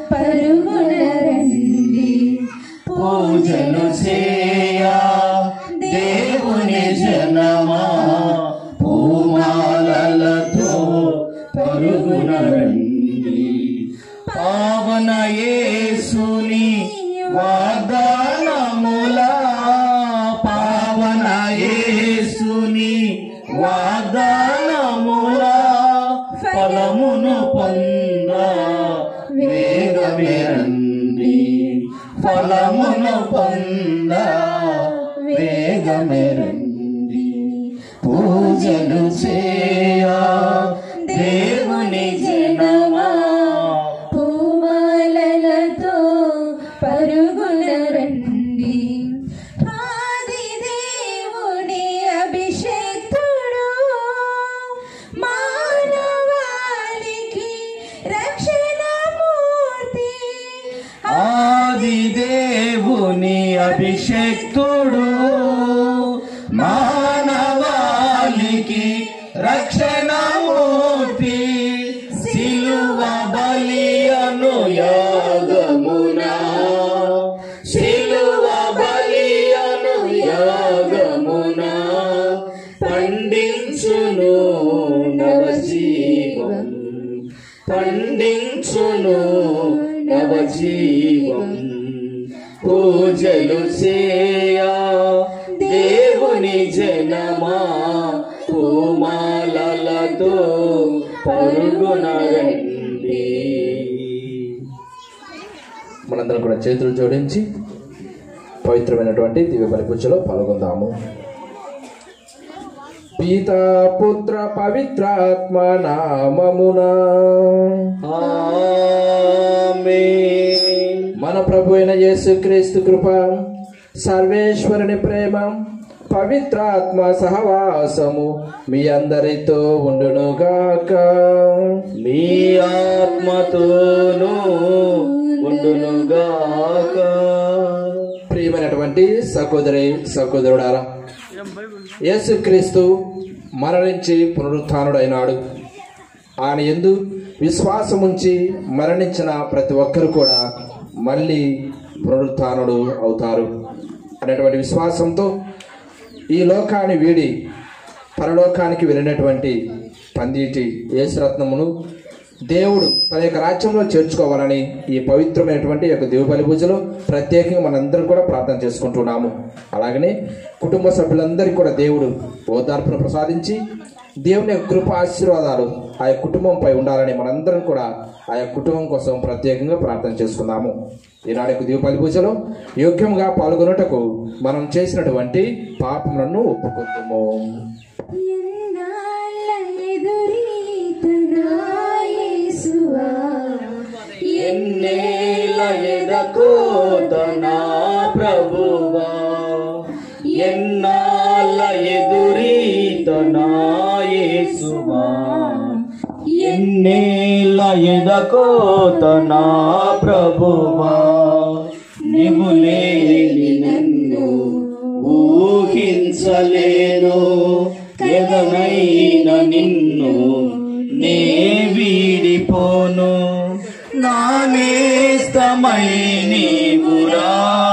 పరుగున రండి పూజలు చేయ దేవుని జనమా పూమాలతో పరుగున రండి పావన యేసుని వాగ్దానముల పావన యేసుని వాగ్దానముల ఫలమును పొంద వేగమే రండి ఫలమును పొంద వేగమే రండి పూజలు చేయ దేవుని జనమా పూమాలలతో పరుగున రండి ఆది దేవుని అభిషేకుడు మానవాళికి రక్షణ మూర్తి ఆది దేవుని అభిషేక్తుడు మానవాళికి రక్షణ మూర్తి సిలువ బలి అను యాగమున సిలువ బలి అను యాగమున పండించును నవజీవం పండించును నవజీవం పూజలు చేయ దేవుని జనమా పూమాలతో పరుగున రండి మనందరం కూడా చేతులు జోడించి పవిత్రమైనటువంటి దివ్య బలిపూజలో పాల్గొందాము పితా పుత్ర పవిత్రాత్మ నామమున మన ప్రభు అయిన యేసుక్రీస్తు కృప సర్వేశ్వరుని ప్రేమ పవిత్రాత్మ సహవాసము మీ అందరితో ఉండునుగాక మీ ఆత్మతోనూ ఉండునుగాక ప్రియమైనటువంటి సహోదరి సహోదరుడారా యేసుక్రీస్తు మరణించి పునరుత్డైనాడు ఆయన ఎందు విశ్వాసముంచి మరణించిన ప్రతి ఒక్కరు కూడా మళ్ళీ పునరుత్నుడు అవుతారు అనేటువంటి విశ్వాసంతో ఈ లోకాన్ని వీడి పరలోకానికి వెళ్ళినటువంటి పందిటి యేసురత్నమును దేవుడు తన యొక్క రాజ్యంలో చేర్చుకోవాలని ఈ పవిత్రమైనటువంటి యొక్క దేవుబలి పూజలో ప్రత్యేకంగా మనందరం కూడా ప్రార్థన చేసుకుంటున్నాము అలాగనే కుటుంబ సభ్యులందరికీ కూడా దేవుడు ఓదార్పును ప్రసాదించి దేవుని యొక్క కృప ఆశీర్వాదాలు ఆ యొక్క కుటుంబంపై ఉండాలని మనందరం కూడా ఆ యొక్క కుటుంబం కోసం ప్రత్యేకంగా ప్రార్థన చేసుకుందాము ఈనాడు యొక్క దీపావళి పూజలో యోగ్యంగా పాల్గొనుటకు మనం చేసినటువంటి పాపములను ఒప్పుకుందాము ఎన్నాళ్ళ ఎదురీతనా యేసువా ఎన్నేల ఎదకోతనా ప్రభువా ఎన్నాళ్ళ ఎదురీతనా యేసువా ఎన్నేల ఎదకోతనా ప్రభువా నీవు లేని నన్ను ఊహించలేను ఎదనైన నిన్ను నే వీడిపోను నా నేస్తమై నీవురా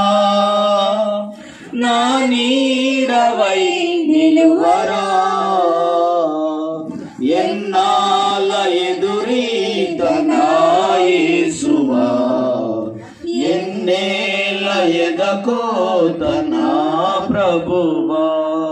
నా నీడవై నిలువరా ఎన్నాళ్ళ ఎదురీత నాయసువా ఎన్నేళ్ళ ఎదకోత నా ప్రభువా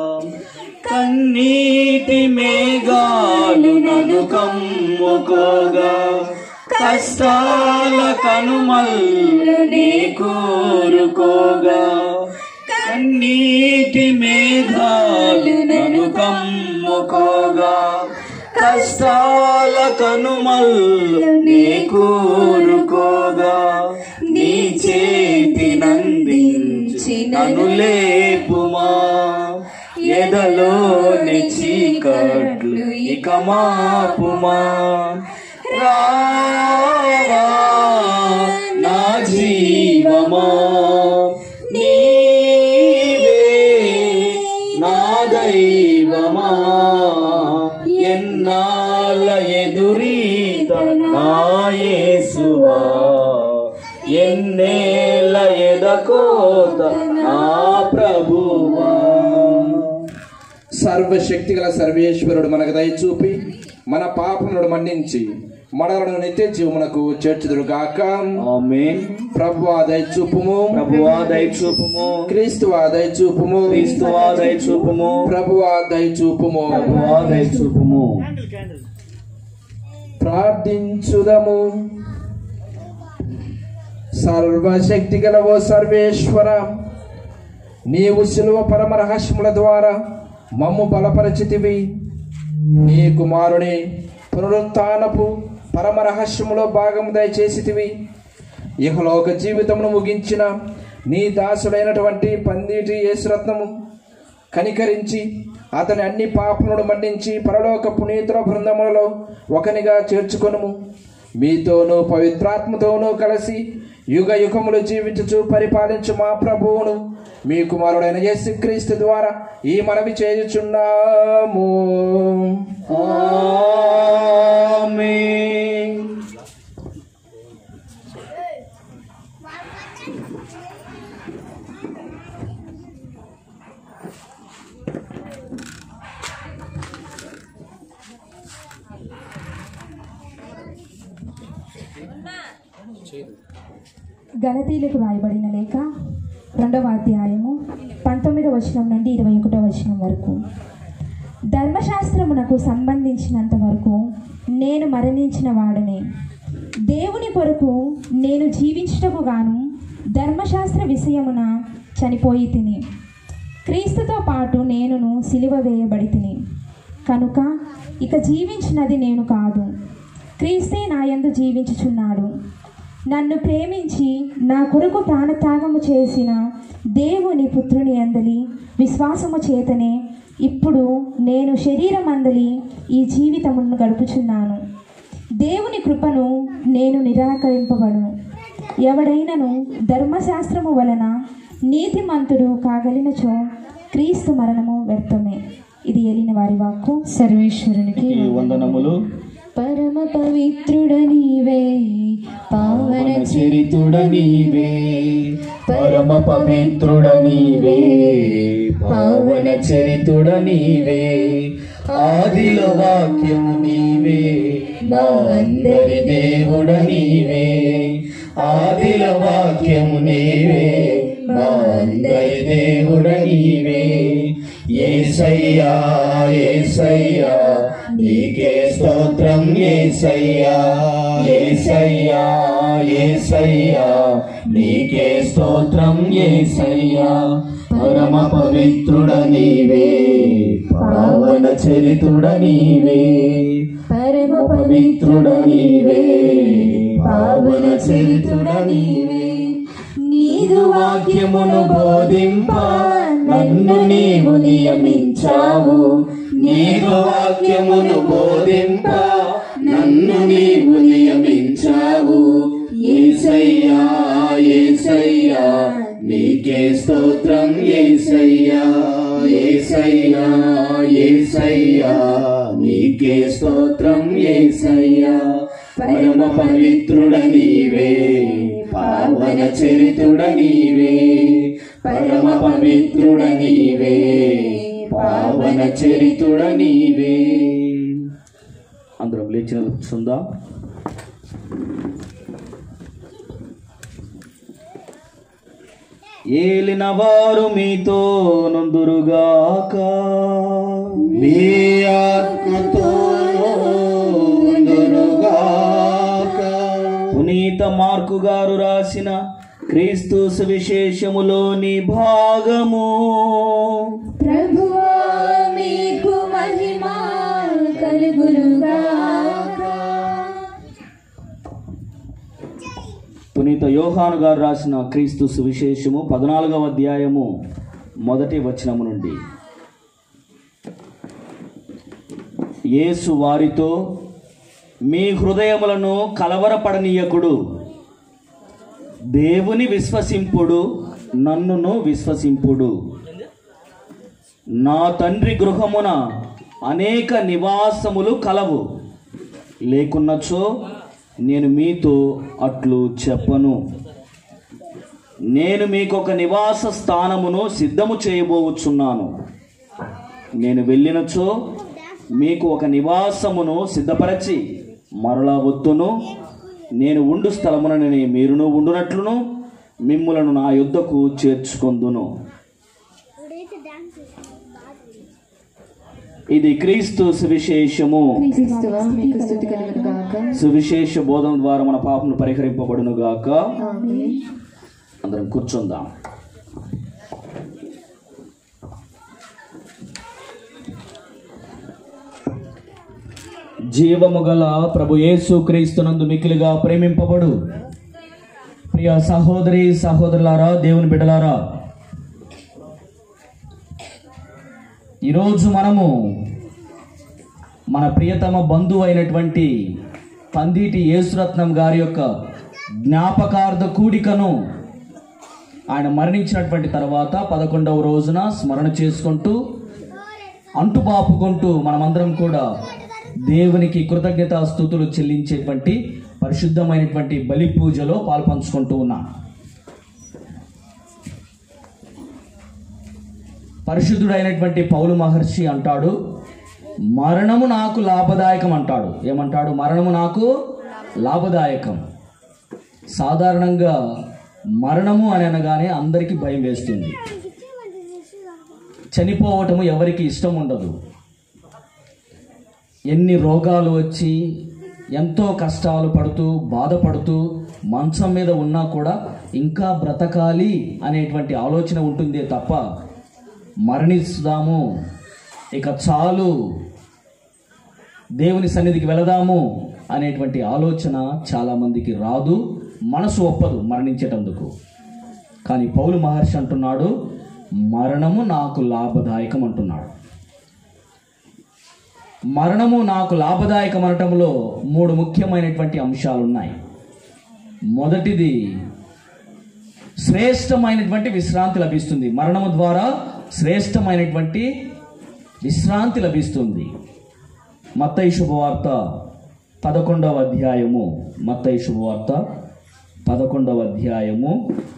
కన్నీటి మేఘాలు నన్ను కమ్ముకోగా కష్టాల కనుమల్లు నీ కోరుకోగా కన్నీటి మేఘాలు నన్ను కమ్ముకోగా కష్టాల కనుమల్లు నీ కోరుకోగా నీ చేతి నందించి నన్ను లేపుమా ఎదలోని చీకట్లు ఇక మాపుమా రావా నా జీవమా నీవే నా దైవమా ఎన్నాళ్ళ ఎదురీత నా యేసువా ఎన్నేళ్ళ ఎదకోత నా ప్రభువా సర్వశక్తి గల సర్వేశ్వరుడు మనకు దయ చూపి మన పాపములను మన్నించి మనలను నిత్య జీవమునకు చేర్చుదురు గాక ఆమేన్ ప్రభువా దయ చూపుము ప్రభువా దయచూపుము క్రీస్తువా దయ చూపుము క్రీస్తువా దయచూపుము ప్రభువా దయ చూపుము ప్రభువా దయచూపుము ప్రార్థించుదము సర్వశక్తి గల ఓ సర్వేశ్వర నీవు శిలువ పరమ రహస్యముల ద్వారా మమ్ము బలపరచితివి నీ కుమారుని పునరుత్నపు పరమ రహస్యములో భాగము దయచేసితివి ఇహలోక జీవితమును ముగించిన నీ దాసుడైనటువంటి పందిటి యేసురత్నము కనికరించి అతని అన్ని పాపములను మన్నించి పరలోక పునీతుల బృందములలో ఒకనిగా చేర్చుకొనుము మీతోనూ పవిత్రాత్మతోనూ కలిసి యుగ యుగములు జీవించుచు పరిపాలించు మా ప్రభువును మీ కుమారుడైన యేసుక్రీస్తు ద్వారా ఈ మనవి చేయుచున్నాము ఆమేన్ గలతీలకు రాయబడిన లేఖ రెండవ అధ్యాయము పంతొమ్మిదవ వచనం నుండి ఇరవై ఒకటో వచనం వరకు ధర్మశాస్త్రమునకు సంబంధించినంత వరకు నేను మరణించిన వాడనే దేవుని కొరకు నేను జీవించుటకు గాను ధర్మశాస్త్ర విషయమున చనిపోయి తిని క్రీస్తుతో పాటు నేనును సిలువ వేయబడి తిని కనుక ఇక జీవించినది నేను కాదు క్రీస్తే నాయందు జీవించుచున్నాడు నన్ను ప్రేమించి నా కొరకు ప్రాణత్యాగము చేసిన దేవుని పుత్రుని అందలి విశ్వాసము చేతనే ఇప్పుడు నేను శరీరం అందలి ఈ జీవితమును గడుపుచున్నాను దేవుని కృపను నేను నిరాకరింపబడు ఎవడైనను ధర్మశాస్త్రము వలన నీతిమంతుడు కాగలినచో క్రీస్తు మరణము వ్యర్థమే ఇది ఏలిన వారి వాక్కు సర్వేశ్వరునికి ఈ వందనములు పరమ పవిత్రుడ నీవే పావన పవన చరితుడ నీవే పరమ పవిత్రుడ నీవే పావన చరితుడ నీవే ఆదిలో వాక్యము నీవే మా అందరి దేవుడ నీవే ఆదిలో వాక్యము నీవే మా అందరి దేవుడ నీవే ఏసయ్యా ఏసయ్యా నీకే స్తోత్రం ఏసయ్యా ఏసయ్యా ఏసయ్యా నీకే స్తోత్రం ఏసయ్యా పరమ పవిత్రుడ నీవే పావన చరితుడ నీవే పరమ పవిత్రుడ నీవే పావన చరితుడ నీవే నీదు వాక్యమును బోధింప నన్ను నీవు నియమించావు నీదు వాక్యమును బోధింప నన్ను నీవు నియమించావు ఏసయ్యా ఏసయ్యా నీకే స్తోత్రం ఏసయ్యా ఏసయ్యా ఏసయ్యా నీకే స్తోత్రం ఏసయ్యా పరమ పవిత్రుడ నీవే పావన చరితుడ నీవే పరమ పవిత్రుడ నీవే పావన చరితుడ నీవే అందరం లేచిన కూర్చుందా ఏలిన వారు మీతో నందురుగాక మీ ఆత్మతో పునీత మార్కు గారు రాసిన క్రీస్తు సువిశేషములోని భాగము ప్రభువా మీకు మహిమ కలుగునుగాక పునీత యోహాను గారు రాసిన క్రీస్తు సువిశేషము పద్నాలుగవ అధ్యాయము మొదటి వచనము నుండి యేసు వారితో మీ హృదయములను కలవరపడనీయకుడు దేవుని విశ్వసింపుడు నన్నును విశ్వసింపుడు నా తండ్రి గృహమున అనేక నివాసములు కలవు లేకున్నచో నేను మీతో అట్లు చెప్పను నేను మీకు ఒక నివాస స్థానమును సిద్ధము చేయబోవచ్చున్నాను నేను వెళ్ళినచో మీకు ఒక నివాసమును సిద్ధపరచి మరలా వద్దును నేను ఉండు స్థలమునని మీరును ఉండునట్లును మిమ్ములను నా యుద్ధకు చేర్చుకొందును ఇది క్రీస్తు సువిశేషము క్రీస్తువా మీకు స్థుతి కలుగును గాక సువిశేష బోధన ద్వారా మన పాపములు పరిహరింపబడును గాక ఆమేన్ అందరం కూర్చుందాం జీవము గల ప్రభు యేసు క్రీస్తునందు మికిలిగా ప్రేమింపబడు ప్రియ సహోదరి సహోదరులారా దేవుని బిడ్డలారా ఈరోజు మనము మన ప్రియతమ బంధువు అయినటువంటి పందిటి యేసురత్నం గారి యొక్క జ్ఞాపకార్థ కూడికను ఆయన మరణించినటువంటి తర్వాత పదకొండవ రోజున స్మరణ చేసుకుంటూ అంటుబాపుకుంటూ మనమందరం కూడా దేవునికి కృతజ్ఞతా స్థుతులు చెల్లించేటువంటి పరిశుద్ధమైనటువంటి బలి పూజలో పాల్పంచుకుంటూ ఉన్నాం పరిశుద్ధుడైనటువంటి పౌలు మహర్షి అంటాడు మరణము నాకు లాభదాయకం అంటాడు ఏమంటాడు మరణము నాకు లాభదాయకం సాధారణంగా మరణము అని అనగానే అందరికీ భయం వేస్తుంది చనిపోవటము ఎవరికి ఇష్టం ఉండదు ఎన్ని రోగాలు వచ్చి ఎంతో కష్టాలు పడుతూ బాధపడుతూ మంచం మీద ఉన్నా కూడా ఇంకా బ్రతకాలి అనేటువంటి ఆలోచన ఉంటుందే తప్ప మరణిస్తాము ఇక చాలు దేవుని సన్నిధికి వెళదాము అనేటువంటి ఆలోచన చాలామందికి రాదు మనసు ఒప్పదు మరణించేటందుకు కానీ పౌలు మహర్షి అంటున్నాడు మరణము నాకు లాభదాయకం అంటున్నాడు మరణము నాకు లాభదాయకం అనటంలో మూడు ముఖ్యమైనటువంటి అంశాలు ఉన్నాయి మొదటిది శ్రేష్టమైనటువంటి విశ్రాంతి లభిస్తుంది మరణము ద్వారా శ్రేష్టమైనటువంటి విశ్రాంతి లభిస్తుంది మత్తయి శుభవార్త పదకొండవ అధ్యాయము మత్తయి శుభవార్త పదకొండవ అధ్యాయము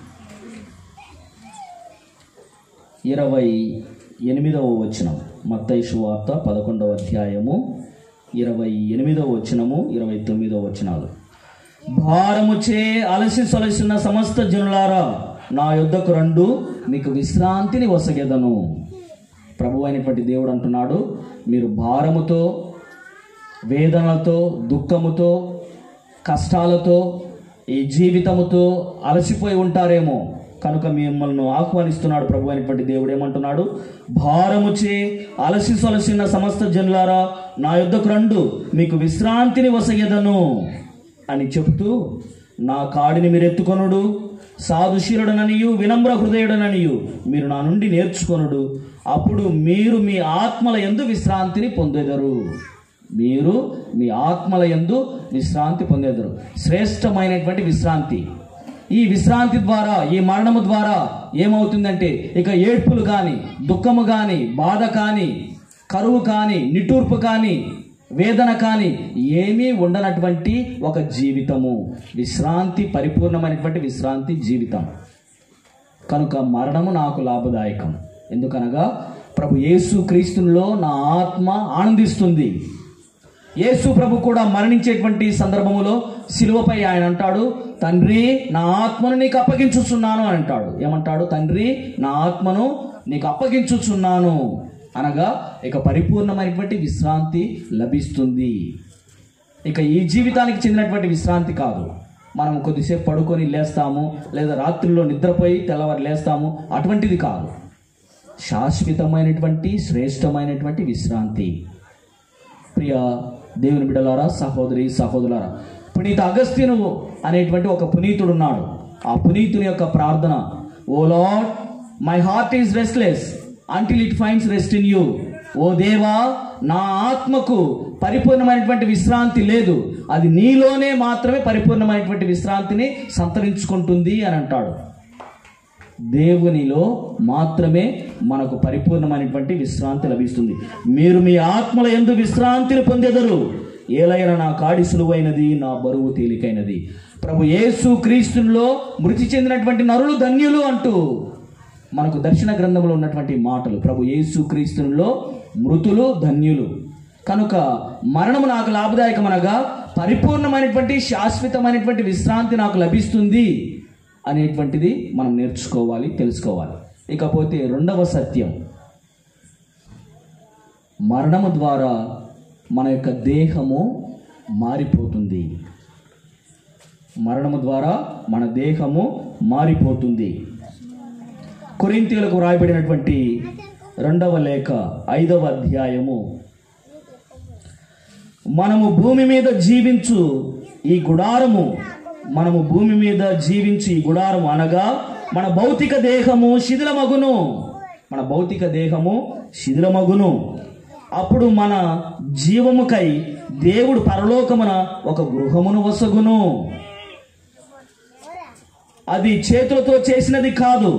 ఇరవై ఎనిమిదవ వచనం మత్తయి శుభవార్త పదకొండవ అధ్యాయము ఇరవై ఎనిమిదవ వచనము ఇరవై తొమ్మిదవ వచనాలు భారముచే అలసి సొలసిన సమస్త జనులారా నా యుద్ధకు రండు మీకు విశ్రాంతిని వసగెదను ప్రభు అయినటువంటి దేవుడు అంటున్నాడు మీరు భారముతో వేదనలతో దుఃఖముతో కష్టాలతో ఈ జీవితముతో అలసిపోయి ఉంటారేమో కనుక మిమ్మల్ని ఆహ్వానిస్తున్నాడు ప్రభు అయినటువంటి దేవుడు ఏమంటున్నాడు భారముచే అలసి సొలసిన సమస్త జనులారా నా యుద్ధకు రండు మీకు విశ్రాంతిని వసగెదను అని చెబుతూ నా కాడిని మీరు ఎత్తుకొనుడు సాధుశీలుడననియు వినమ్ర హృదయుడననియు మీరు నా నుండి నేర్చుకొనుడు అప్పుడు మీరు మీ ఆత్మల యందు విశ్రాంతిని పొందెదరు మీరు మీ ఆత్మల యందు విశ్రాంతి పొందెదరు శ్రేష్టమైనటువంటి విశ్రాంతి ఈ విశ్రాంతి ద్వారా ఈ మరణము ద్వారా ఏమవుతుందంటే ఇక ఏడ్పులు కానీ దుఃఖము కానీ బాధ కానీ కరువు కానీ నిట్టూర్పు కానీ వేదన కానీ ఏమీ ఉండనటువంటి ఒక జీవితము విశ్రాంతి పరిపూర్ణమైనటువంటి విశ్రాంతి జీవితం కనుక మరణము నాకు లాభదాయకం ఎందుకనగా ప్రభు యేసు క్రీస్తునిలో నా ఆత్మ ఆనందిస్తుంది యేసు ప్రభు కూడా మరణించేటువంటి సందర్భములో శిలువపై ఆయన అంటాడు తండ్రి నా ఆత్మను నీకు అప్పగించుచున్నాను అని అంటాడు ఏమంటాడు తండ్రి నా ఆత్మను నీకు అప్పగించుచున్నాను అనగా ఇక పరిపూర్ణమైనటువంటి విశ్రాంతి లభిస్తుంది ఇక ఈ జీవితానికి చెందినటువంటి విశ్రాంతి కాదు మనం కొద్దిసేపు పడుకొని లేస్తాము లేదా రాత్రుల్లో నిద్రపోయి తెల్లవారు లేస్తాము అటువంటిది కాదు శాశ్వతమైనటువంటి శ్రేష్టమైనటువంటి విశ్రాంతి ప్రియ దేవుని బిడ్డలారా సహోదరి సహోదరులారా పునీత అగస్త్యను అనేటువంటి ఒక పునీతుడు ఉన్నాడు ఆ పునీతుని యొక్క ప్రార్థన O lord my heart is restless until it finds rest in you ఓ దేవా నా ఆత్మకు పరిపూర్ణమైనటువంటి విశ్రాంతి లేదు అది నీలోనే మాత్రమే పరిపూర్ణమైనటువంటి విశ్రాంతిని సంతరించుకుంటుంది అని అంటాడు దేవునిలో మాత్రమే మనకు పరిపూర్ణమైనటువంటి విశ్రాంతి లభిస్తుంది మీరు మీ ఆత్మల ఎందు విశ్రాంతిని పొందెదరు ఏలైన నా కాడి సులువైనది నా బరువు తేలికైనది ప్రభు యేసు క్రీస్తులో మృతి చెందినటువంటి నరులు ధన్యులు అంటూ మనకు దర్శన గ్రంథంలో ఉన్నటువంటి మాటలు ప్రభు యేసు క్రీస్తులో మృతులు ధన్యులు కనుక మరణము నాకు లాభదాయకమనగా పరిపూర్ణమైనటువంటి శాశ్వతమైనటువంటి విశ్రాంతి నాకు లభిస్తుంది అనేటువంటిది మనం నేర్చుకోవాలి తెలుసుకోవాలి ఇకపోతే రెండవ సత్యం మరణము ద్వారా మన యొక్క దేహము మారిపోతుంది మరణము ద్వారా మన దేహము మారిపోతుంది కొరింతీయులకు రాయబడినటువంటి రెండవ లేఖ ఐదవ అధ్యాయము మనము భూమి మీద జీవించు ఈ గుడారము మనము భూమి మీద జీవించి ఈ గుడారము అనగా మన భౌతిక దేహము శిథిలమగును మన భౌతిక దేహము శిథిలమగును అప్పుడు మన జీవముకై దేవుడు పరలోకమున ఒక గృహమును వసగును అది చేతులతో చేసినది కాదు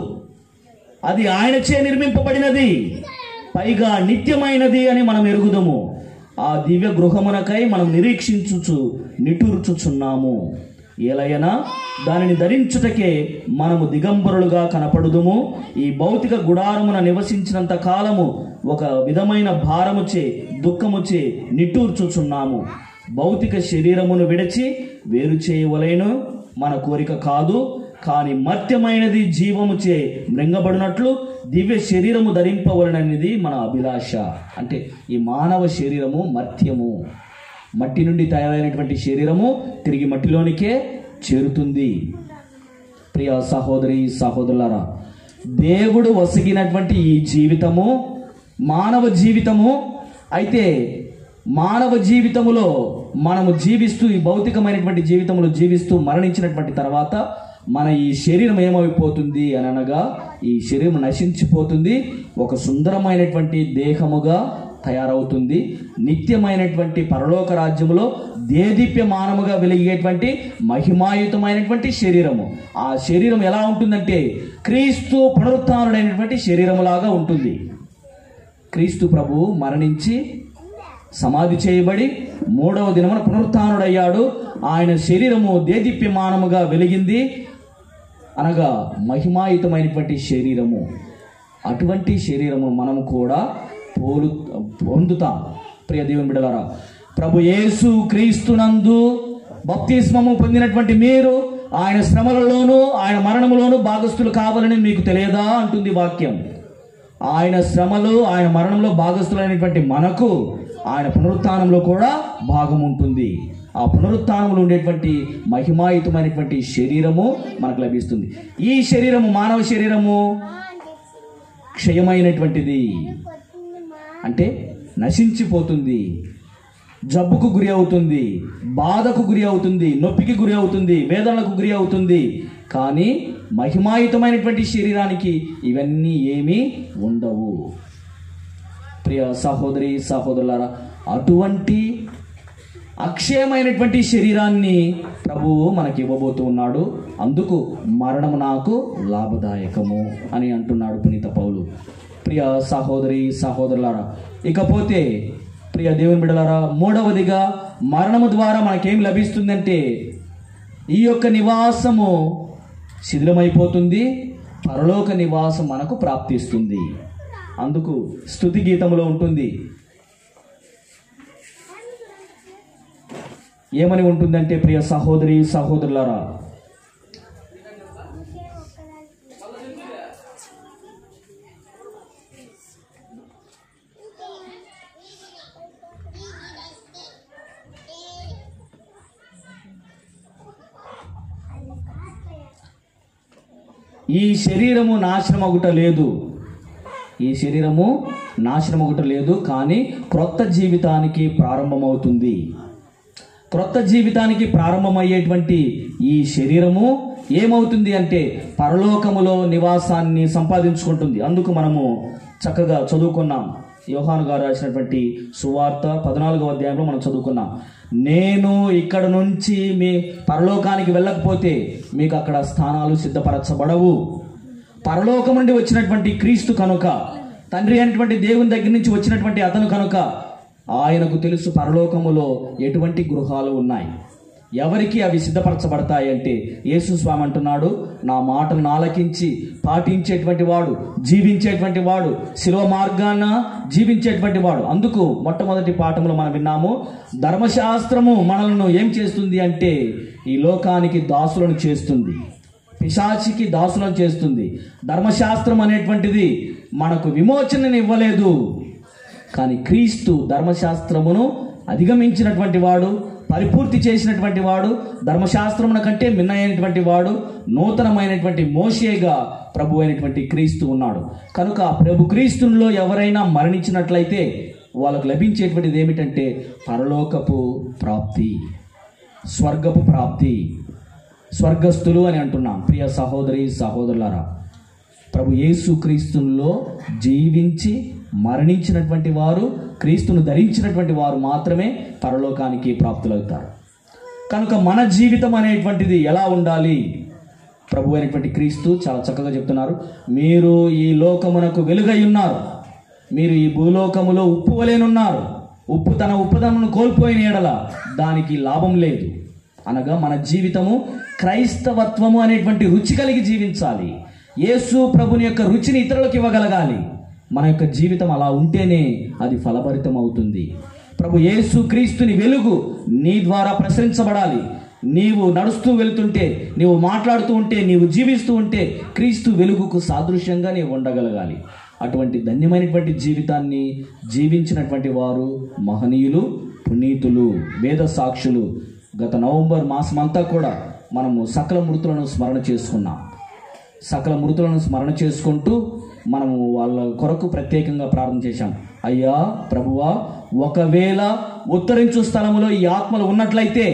అది ఆయనచే నిర్మింపబడినది పైగా నిత్యమైనది అని మనం ఎరుగుదము ఆ దివ్య గృహమునకై మనం నిరీక్షించుచు నిటూర్చుచున్నాము ఏలయనా దానిని ధరించుటకే మనము దిగంబరులుగా కనపడుదుము ఈ భౌతిక గుడారమున నివసించినంత కాలము ఒక విధమైన భారముచే దుఃఖముచే నిట్టూర్చుచున్నాము భౌతిక శరీరమును విడిచి వేరు చేయవలేను మన కోరిక కాదు కానీ మర్త్యమైనది జీవముచే మృంగబడినట్లు దివ్య శరీరము ధరింపవలననేది మన అభిలాష అంటే ఈ మానవ శరీరము మర్త్యము మట్టి నుండి తయారైనటువంటి శరీరము తిరిగి మట్టిలోనికే చేరుతుంది ప్రియ సహోదరి సహోదరులారా దేవుడు వసిగినటువంటి ఈ జీవితము మానవ జీవితము అయితే మానవ జీవితములో మనము జీవిస్తూ ఈ భౌతికమైనటువంటి జీవితంలో జీవిస్తూ మరణించినటువంటి తర్వాత మన ఈ శరీరం ఏమైపోతుంది అని అనగా ఈ శరీరం నశించిపోతుంది ఒక సుందరమైనటువంటి దేహముగా తయారవుతుంది నిత్యమైనటువంటి పరలోక రాజ్యములో దేదీప్యమానముగా వెలిగేటువంటి మహిమాయుతమైనటువంటి శరీరము ఆ శరీరం ఎలా ఉంటుందంటే క్రీస్తు పునరుత్డైనటువంటి శరీరములాగా ఉంటుంది క్రీస్తు ప్రభు మరణించి సమాధి చేయబడి మూడవ దినమున పునరుత్డయ్యాడు ఆయన శరీరము దేదీప్యమానముగా వెలిగింది అనగా మహిమాయుతమైనటువంటి శరీరము అటువంటి శరీరము మనము కూడా పోలు పొందుతాం ప్రియ దేవుని బిడలారా ప్రభు యేసు క్రీస్తునందు బప్తిస్మము పొందినటువంటి మీరు ఆయన శ్రమలలోనూ ఆయన మరణములోనూ భాగస్థులు కావాలని మీకు తెలియదా అంటుంది వాక్యం ఆయన శ్రమలు ఆయన మరణంలో భాగస్థులైనటువంటి మనకు ఆయన పునరుత్థానంలో కూడా భాగం ఉంటుంది ఆ పునరుత్థానంలో ఉండేటువంటి మహిమాయుతమైనటువంటి శరీరము మనకు లభిస్తుంది ఈ శరీరము మానవ శరీరము క్షయమైనటువంటిది అంటే నశించిపోతుంది జబ్బుకు గురి అవుతుంది బాధకు గురి అవుతుంది నొప్పికి గురి అవుతుంది వేదనలకు గురి అవుతుంది కానీ మహిమాయుతమైనటువంటి శరీరానికి ఇవన్నీ ఏమీ ఉండవు ప్రియ సహోదరి సహోదరులారా అటువంటి అక్షయమైనటువంటి శరీరాన్ని ప్రభువు మనకి ఇవ్వబోతూ ఉన్నాడు అందుకు మరణము నాకు లాభదాయకము అని అంటున్నాడు పునీత పౌలు ప్రియ సహోదరి సహోదరులారా ఇకపోతే ప్రియ దేవుని బిడలారా మూడవదిగా మరణము ద్వారా మనకేం లభిస్తుందంటే ఈ యొక్క నివాసము శిథిలమైపోతుంది పరలోక నివాసం మనకు ప్రాప్తిస్తుంది అందుకు స్థుతి గీతములో ఉంటుంది ఏమని ఉంటుందంటే ప్రియ సహోదరి సహోదరులారా ఈ శరీరము నాశనమగుట లేదు ఈ శరీరము నాశనమగుట లేదు కానీ క్రొత్త జీవితానికి ప్రారంభమవుతుంది క్రొత్త జీవితానికి ప్రారంభమయ్యేటువంటి ఈ శరీరము ఏమవుతుంది అంటే పరలోకములో నివాసాన్ని సంపాదించుకుంటుంది అందుకు మనము చక్కగా చదువుకున్నాం యోహాను గారు రాసినటువంటి సువార్త పద్నాలుగవ అధ్యాయంలో మనం చదువుకున్నాం నేను ఇక్కడ నుంచి మీ పరలోకానికి వెళ్ళకపోతే మీకు అక్కడ స్థానాలు సిద్ధపరచబడవు పరలోకం నుండి వచ్చినటువంటి క్రీస్తు కనుక తండ్రి అయినటువంటి దేవుని దగ్గర నుంచి వచ్చినటువంటి అతను కనుక ఆయనకు తెలుసు పరలోకములో ఎటువంటి గృహాలు ఉన్నాయి ఎవరికి అవి సిద్ధపరచబడతాయి అంటే యేసు స్వామి అంటున్నాడు నా మాటను ఆలకించి పాటించేటువంటి వాడు జీవించేటువంటి వాడు శిలువ మార్గాన జీవించేటువంటి వాడు అందుకు మొట్టమొదటి పాఠంలో మనం విన్నాము ధర్మశాస్త్రము మనలను ఏం చేస్తుంది అంటే ఈ లోకానికి దాసులను చేస్తుంది పిశాచికి దాసులను చేస్తుంది ధర్మశాస్త్రం అనేటువంటిది మనకు విమోచనని ఇవ్వలేదు కానీ క్రీస్తు ధర్మశాస్త్రమును అధిగమించినటువంటి వాడు పరిపూర్తి చేసినటువంటి వాడు ధర్మశాస్త్రమున కంటే మిన్నైనటువంటి వాడు నూతనమైనటువంటి మోషేగా ప్రభు అయినటువంటి క్రీస్తు ఉన్నాడు కనుక ఆ ప్రభు క్రీస్తునిలో ఎవరైనా మరణించినట్లయితే వాళ్ళకు లభించేటువంటిది ఏమిటంటే పరలోకపు ప్రాప్తి స్వర్గపు ప్రాప్తి స్వర్గస్థులు అని అంటున్నాం ప్రియ సహోదరి సహోదరులారా ప్రభు యేసు క్రీస్తుల్లో జీవించి మరణించినటువంటి వారు క్రీస్తును ధరించినటువంటి వారు మాత్రమే పరలోకానికి ప్రాప్తులవుతారు కనుక మన జీవితం అనేటువంటిది ఎలా ఉండాలి ప్రభు అయినటువంటి క్రీస్తు చాలా చక్కగా చెప్తున్నారు మీరు ఈ లోకమునకు వెలుగై ఉన్నారు మీరు ఈ భూలోకములో ఉప్పు వలేనున్నారు ఉప్పు తన ఉప్పుదనను కోల్పోయిన ఎడల దానికి లాభం లేదు అనగా మన జీవితము క్రైస్తవత్వము అనేటువంటి రుచి కలిగి జీవించాలి యేసు ప్రభుని యొక్క రుచిని ఇతరులకు ఇవ్వగలగాలి మన యొక్క జీవితం అలా ఉంటేనే అది ఫలభరితం అవుతుంది ప్రభు యేసు క్రీస్తుని వెలుగు నీ ద్వారా ప్రసరించబడాలి నీవు నడుస్తూ వెళ్తుంటే నీవు మాట్లాడుతూ ఉంటే నీవు జీవిస్తూ ఉంటే క్రీస్తు వెలుగుకు సాదృశ్యంగా నీవు ఉండగలగాలి అటువంటి ధన్యమైనటువంటి జీవితాన్ని జీవించినటువంటి వారు మహనీయులు పునీతులు వేద సాక్షులు గత నవంబర్ మాసం అంతా కూడా మనము సకల మృతులను స్మరణ చేసుకున్నాం సకల మృతులను స్మరణ చేసుకుంటూ మనము వాళ్ళ కొరకు ప్రత్యేకంగా ప్రార్థన చేశాం అయ్యా ప్రభువా ఒకవేళ ఉత్తరించు స్థలములో ఈ ఆత్మలు ఉన్నట్లయితే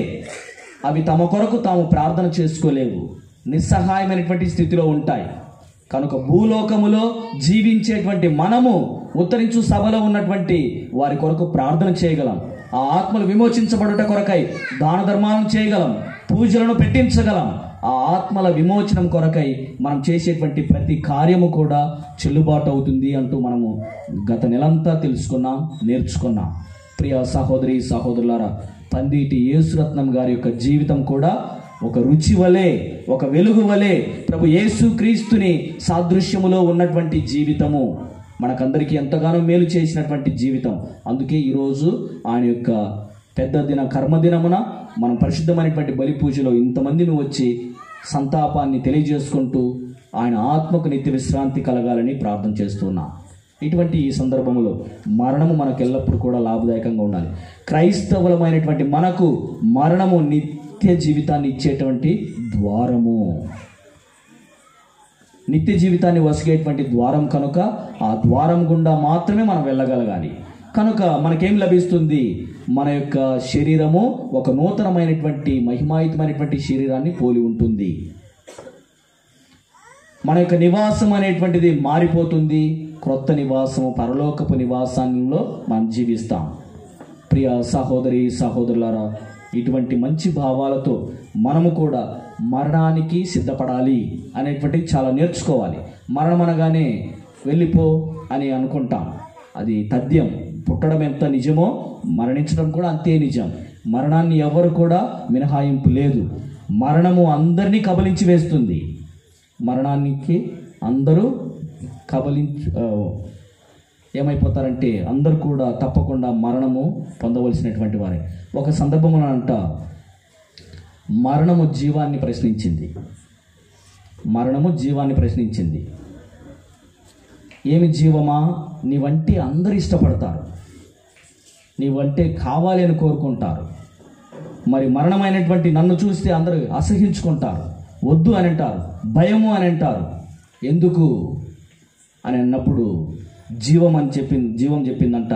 అవి తమ కొరకు తాము ప్రార్థన చేసుకోలేవు నిస్సహాయమైనటువంటి స్థితిలో ఉంటాయి కనుక భూలోకములో జీవించేటువంటి మనము ఉత్తరించు సభలో ఉన్నటువంటి వారి కొరకు ప్రార్థన చేయగలం ఆ ఆత్మలు విమోచించబడుట కొరకై దాన ధర్మాలను చేయగలం పూజలను పెట్టించగలం ఆ ఆత్మల విమోచనం కొరకై మనం చేసేటువంటి ప్రతి కార్యము కూడా చెల్లుబాటు అవుతుంది అంటూ మనము గత నెలంతా తెలుసుకున్నాం నేర్చుకున్నాం ప్రియ సహోదరి సహోదరులారా పందిటి యేసురత్నం గారి యొక్క జీవితం కూడా ఒక రుచి వలె ఒక వెలుగు వలె ప్రభు యేసు క్రీస్తుని సాదృశ్యములో ఉన్నటువంటి జీవితము మనకందరికీ ఎంతగానో మేలు చేసినటువంటి జీవితం అందుకే ఈరోజు ఆయన యొక్క పెద్ద దిన కర్మదినమున మనం పరిశుద్ధమైనటువంటి బలి పూజలో ఇంతమందిని వచ్చి సంతాపాన్ని తెలియజేసుకుంటూ ఆయన ఆత్మకు నిత్య విశ్రాంతి కలగాలని ప్రార్థన చేస్తున్నాం ఇటువంటి ఈ సందర్భంలో మరణము మనకు ఎల్లప్పుడూ కూడా లాభదాయకంగా ఉండాలి క్రైస్తవులమైనటువంటి మనకు మరణము నిత్య జీవితాన్ని ఇచ్చేటువంటి ద్వారము నిత్య జీవితాన్ని వసిగేటువంటి ద్వారం కనుక ఆ ద్వారం గుండా మాత్రమే మనం వెళ్ళగలగాలి కనుక మనకేం లభిస్తుంది మన యొక్క శరీరము ఒక నూతనమైనటువంటి మహిమాయుతమైనటువంటి శరీరాన్ని పోలి ఉంటుంది మన యొక్క నివాసం అనేటువంటిది మారిపోతుంది క్రొత్త నివాసము పరలోకపు నివాసంలో మనం జీవిస్తాం ప్రియ సహోదరి సహోదరులారా ఇటువంటి మంచి భావాలతో మనము కూడా మరణానికి సిద్ధపడాలి అనేటువంటిది చాలా నేర్చుకోవాలి మరణం అనగానే వెళ్ళిపో అని అనుకుంటాం అది తథ్యం పుట్టడం ఎంత నిజమో మరణించడం కూడా అంతే నిజం మరణాన్ని ఎవరు కూడా మినహాయింపు లేదు మరణము అందరినీ కబలించి వేస్తుంది మరణానికి అందరూ కబలించు ఆ, ఏమైపోతారంటే అందరూ కూడా తప్పకుండా మరణము పొందవలసినటువంటి వారే ఒక సందర్భంలో అంట మరణము జీవాన్ని ప్రశ్నించింది మరణము జీవాన్ని ప్రశ్నించింది ఏమి జీవమా నీవంటే అందరు ఇష్టపడతారు నీవంటే కావాలి అని కోరుకుంటారు మరి మరణమైనటువంటి నన్ను చూస్తే అందరూ అసహించుకుంటారు వద్దు అని అంటారు భయము అని అంటారు ఎందుకు అని అన్నప్పుడు జీవం అని చెప్పింది జీవం చెప్పిందంట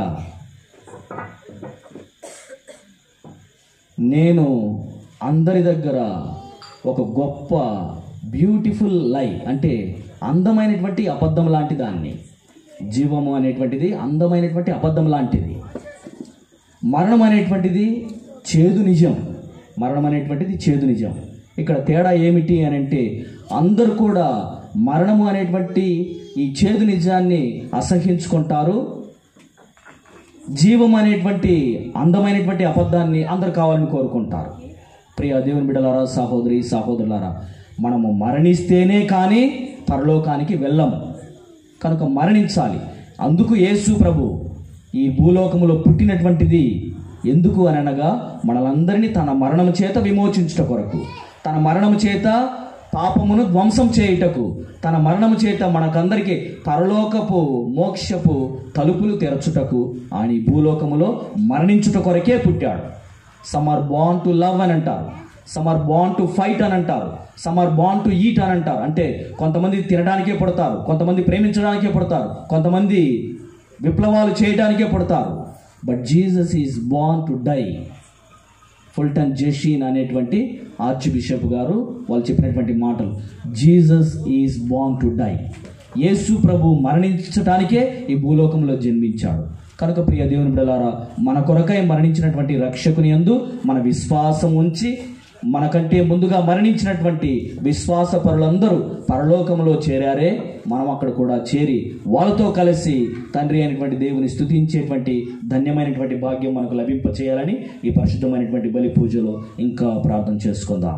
నేను అందరి దగ్గర ఒక గొప్ప బ్యూటిఫుల్ లై అంటే అందమైనటువంటి అబద్ధం లాంటి దాన్ని జీవము అనేటువంటిది అందమైనటువంటి అబద్ధం లాంటిది మరణం అనేటువంటిది చేదు నిజం మరణం అనేటువంటిది చేదు నిజం ఇక్కడ తేడా ఏమిటి అని అంటే అందరూ కూడా మరణము అనేటువంటి ఈ చేదు నిజాన్ని అసహించుకుంటారు జీవం అనేటువంటి అందమైనటువంటి అబద్ధాన్ని అందరు కావాలని కోరుకుంటారు ప్రియ దేవుని బిడ్డలారా సహోదరి సహోదరులారా మనము మరణిస్తేనే కానీ పరలోకానికి వెళ్ళము కనుక మరణించాలి అందుకు యేసు ప్రభు ఈ భూలోకములో పుట్టినటువంటిది ఎందుకు అని అనగా మనలందరినీ తన మరణము చేత విమోచించుట కొరకు తన మరణము చేత పాపమును ధ్వంసం చేయుటకు తన మరణము చేత మనకందరికీ పరలోకపు మోక్షపు తలుపులు తెరచుటకు ఆయన ఈ భూలోకములో మరణించుట కొరకే పుట్టాడు some are born to love అని అంటారు some are born to fight అని అంటారు some are born to eat అని అంటారు అంటే కొంతమంది తినడానికే పుడతారు కొంతమంది ప్రేమించడానికే పుడతారు కొంతమంది విప్లవాలు చేయడానికే పుడతారు but Jesus is born to die Fulton J Sheen అనేటువంటి ఆర్చ్ బిషప్ గారు వాళ్ళు చెప్పినటువంటి మాటలు Jesus is born to die యేసు ప్రభు మరణించటానికే ఈ భూలోకంలో జన్మించాడు కనుక ప్రియ దేవుని బిడ్డలారా మన కొరకై మరణించినటువంటి రక్షకుని యందు మన విశ్వాసం ఉంచి మనకంటే ముందుగా మరణించినటువంటి విశ్వాస పరులందరూ పరలోకంలో చేరారే మనం అక్కడ కూడా చేరి వాళ్ళతో కలిసి తండ్రి అయినటువంటి దేవుని స్తుతించేటువంటి ధన్యమైనటువంటి భాగ్యం మనకు లభింప చేయాలని ఈ పరిశుద్ధమైనటువంటి బలి పూజలో ఇంకా ప్రార్థన చేసుకుందాం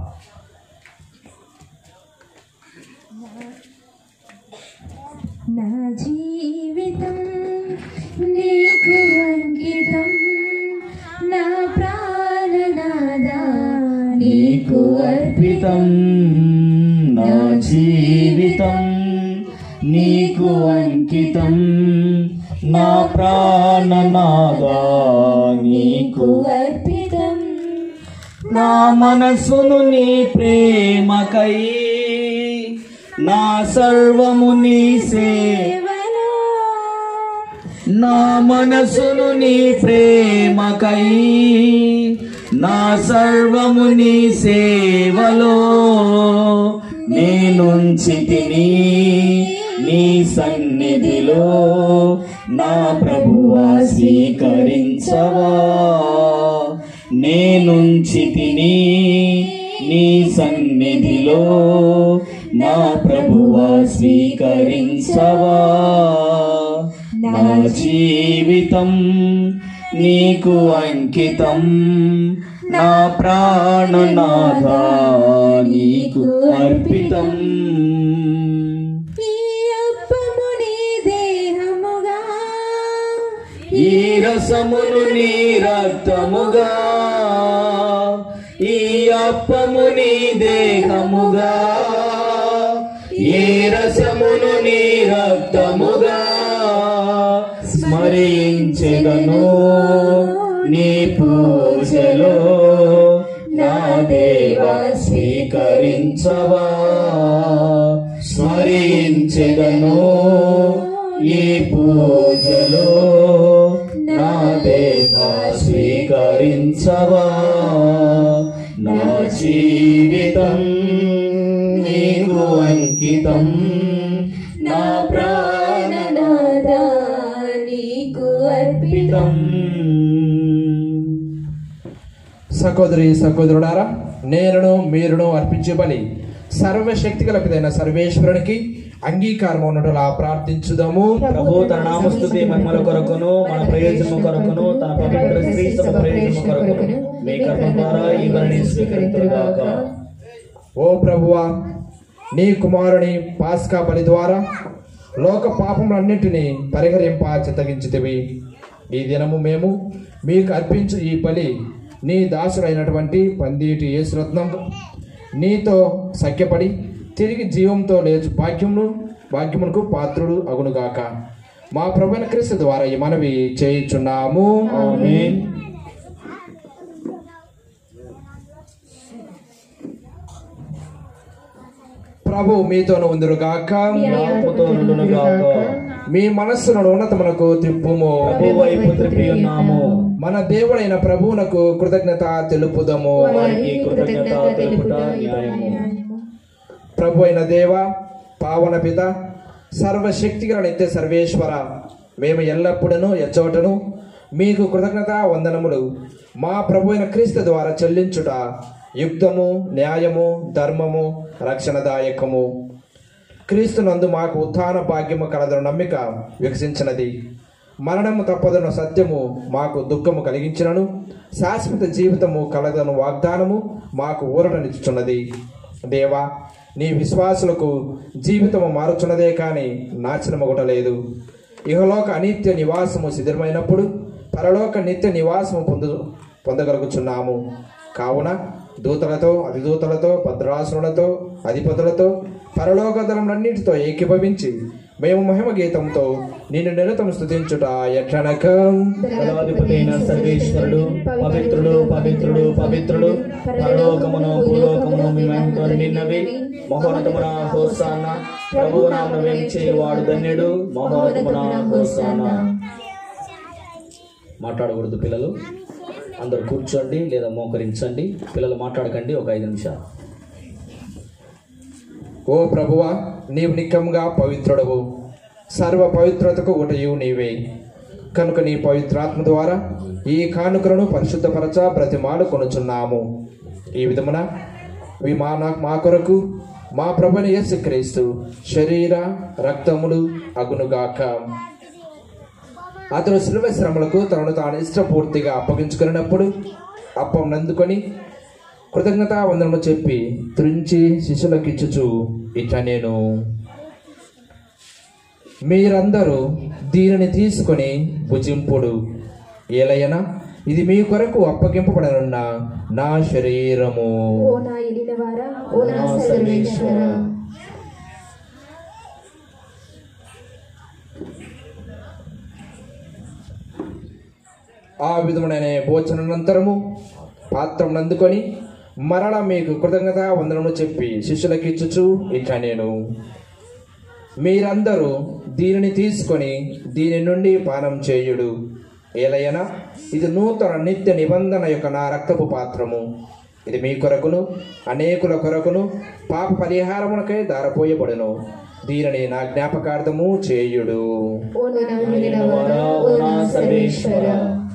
నా జీవితం నీకు అంకితం నా ప్రాణనాదా నీకు అర్పితం నా జీవితం నీకు అంకితం నా ప్రాణనాదా నీకు అర్పితం నా మనసును నీ ప్రేమకై నా సర్వము నీ సేవలో నా మనసును నీ ప్రేమకై నా సర్వము నీ సేవలో నేనుంచి తిని నీ సన్నిధిలో నా ప్రభువా స్వీకరించవా నేనుంచి తిని నీ సన్నిధిలో నా ప్రభువా స్వీకరించవా నా జీవితం నీకు అంకితం నా ప్రాణనాథా నీకు అర్పితం ఈ అప్పము నీ దేహముగా ఈ రసమును నీ రక్తముగా ఈ అప్పము నీ దేహముగా ఈ రసమును నీ రక్తముగా స్మరించెదను నీ పూజలో నా దేవా స్వీకరించవా స్మరించెదను ఈ పూజలో నా దేవా స్వీకరించవా నా జీవితం నీకు అంకితం నా ప్రాణనాదా నీకు అర్పితం ప్రాణితం సహోదరి సహోదరుడారా నేనును మీరును అర్పించే బలి సర్వశక్తి కలపిదైన సర్వేశ్వరునికి అంగీకారం ఉన్నట్టులా ప్రార్థించుదాము ప్రభు తన నామస్తుతి మహిమల కొరకును మన ప్రయోజనం కొరకును తన పవిత్ర స్త్రీ సభ ప్రయోజనం కొరకును మీ కర్మ ద్వారా ఈ బలిని స్వీకరించుగాక ఓ ప్రభువా నీ కుమారుని పాస్కా బలి ద్వారా లోక పాపములన్నింటినీ పరిహరింప చిత్తగించితివి ఈ దినము మేము మీకు అర్పించు ఈ బలి నీ దాసుడైనటువంటి పందిటి యేసురత్నం నీతో సఖ్యపడి తిరిగి జీవంతో లేచు భాగ్యమును భాగ్యమునకు పాత్రుడు అగునుగాక మా ప్రభుని క్రీస్తు ద్వారా ఈ మనవి చేయుచున్నాము ఆమేన్ ప్రభు మీతోను ఉందురుగాక ఆత్మతో నుండునుగాక మీ మనస్సును ఉన్నతమునకు తిప్పుము ప్రభు వైపు త్రిప్పి ఉన్నాము మన దేవుడైన ప్రభువునకు కృతజ్ఞత తెలుపుదము వారికి కృతజ్ఞత తెలుపుట న్యాయము ప్రభు అయిన దేవ పావన పిత సర్వశక్తిగల నిత్య సర్వేశ్వర మేము ఎల్లప్పుడూ ఎచ్చోటను మీకు కృతజ్ఞత వందనములు మా ప్రభు అయిన క్రీస్తు ద్వారా చెల్లించుట యుక్తము న్యాయము ధర్మము రక్షణదాయకము క్రీస్తునందు మాకు ఉత్థాన భాగ్యము కలదను నమ్మిక వికసించినది మరణము తప్పదన్న సత్యము మాకు దుఃఖము కలిగించినను శాశ్వత జీవితము కలదను వాగ్దానము మాకు ఊరటనిచ్చుచున్నది దేవా నీ విశ్వాసులకు జీవితము మారుచున్నదే కానీ నాశనమొగటలేదు ఇహలోక అనిత్య నివాసము శిథిరమైనప్పుడు పరలోక నిత్య నివాసము పొందు పొందగలుగుచున్నాము కావున దూతలతో అధిదూతలతో భద్రాసులతో అధిపతులతో పరలోక దళములన్నిటితో ఏకీభవించి మేము మహిమ గీతంతో నిన్ను నిరతం స్థుతించుట ఎట్లనకం దళాధిపతి అయిన సర్వేశ్వరుడు పవిత్రుడు పవిత్రుడు పవిత్రుడు పరలోకమును భూలోకమును మీ మహిమతో నిన్నవి మహోన్నతమున హోసాన ప్రభు నామను వేంచేవాడు ధన్యుడు మహోన్నతమున హోసాన మాట్లాడకూడదు పిల్లలు అందరు కూర్చోండి లేదా మోకరించండి పిల్లలు మాట్లాడకండి ఒక ఐదు నిమిషాలు ఓ ప్రభువా నీవు నిక్కముగా పవిత్రుడవు సర్వ పవిత్రతకు ఒకటయు నీవే కనుక నీ పవిత్రాత్మ ద్వారా ఈ కానుకలను పరిశుద్ధపరచ బ్రతిమాలు కొనుచున్నాము ఈ విధమున ఇవి మా నా- మా కొరకు మా ప్రభుని యేసుక్రీస్తు శరీర రక్తములు అగునుగాక అతడు శిలువ శ్రమలకు తనను తాను ఇష్టపూర్తిగా అప్పగించుకున్నప్పుడు అప్పం నందుకొని కృతజ్ఞతా వందనము చెప్పి త్రుంచి శిష్యులకు ఇచ్చుచు ఇట్లా నేను మీరందరూ దీనిని తీసుకొని భుజింపుడు ఏలయన ఇది మీ కొరకు అప్పగింపబడనున్న నా శరీరము ఓ నా ఎలినవారా ఓ నా సర్వేశ్వర ఆ విధముననే భోజనానంతరము పాత్రమును అందుకొని మరల మీకు కృతజ్ఞత వందనము చెప్పి శిష్యులకు ఇచ్చుచు ఇట్లా నేను మీరందరూ దీనిని తీసుకొని దీని నుండి పానం చేయుడు ఏలయన ఇది నూతన నిత్య నిబంధన యొక్క నా రక్తపు పాత్రము ఇది మీ కొరకును అనేకుల కొరకును పాప పరిహారమునకై దారపోయబడును దీనిని నా జ్ఞాపకార్థము చేయుడు ఓ నా నిలవరా ఓ నా సర్వేశ్వర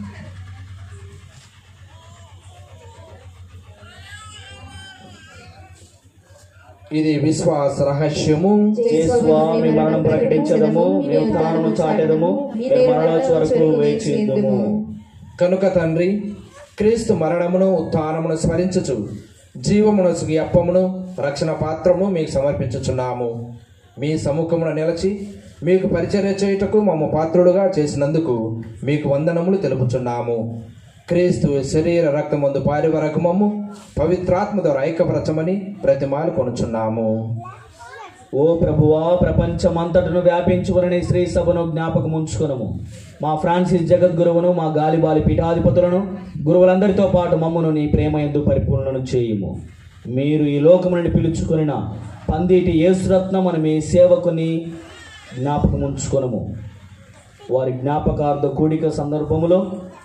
ఇది విశ్వాస రహస్యము స్వామి మరణం ప్రకటించదము మేము తాను చాటెదము మేము మరణాచు వరకు వేచిందుము కనుక తండ్రి క్రీస్తు మరణమును ఉత్థానమును స్మరించుచు జీవమును సుగి అప్పమును రక్షణ పాత్రమును మీకు సమర్పించుచున్నాము మీ సముఖమున నిలచి మీకు పరిచర్య చేయుటకు మమ్మ పాత్రుడుగా చేసినందుకు మీకు వందనములు తెలుపుచున్నాము క్రీస్తు శరీర రక్తమందు పారి వరకు మమ్ము పవిత్రాత్మ ద్వారా ఐక్యపరచమని ప్రతిమాలు కొనుచున్నాము ఓ ప్రభువా ప్రపంచమంతటను వ్యాపించుకుని శ్రీ సభను జ్ఞాపకం ఉంచుకునము మా ఫ్రాన్సిస్ జగద్గురువును మా గాలిబాలి పీఠాధిపతులను గురువులందరితో పాటు మమ్మను నీ ప్రేమ ఎందు పరిపూర్ణను చేయుము మీరు ఈ లోకము నుండి పిలుచుకొనిన పందిటి యేసురత్నం అని మీ సేవకుని జ్ఞాపకం ఉంచుకొనము వారి జ్ఞాపకార్థ కూడిక సందర్భములో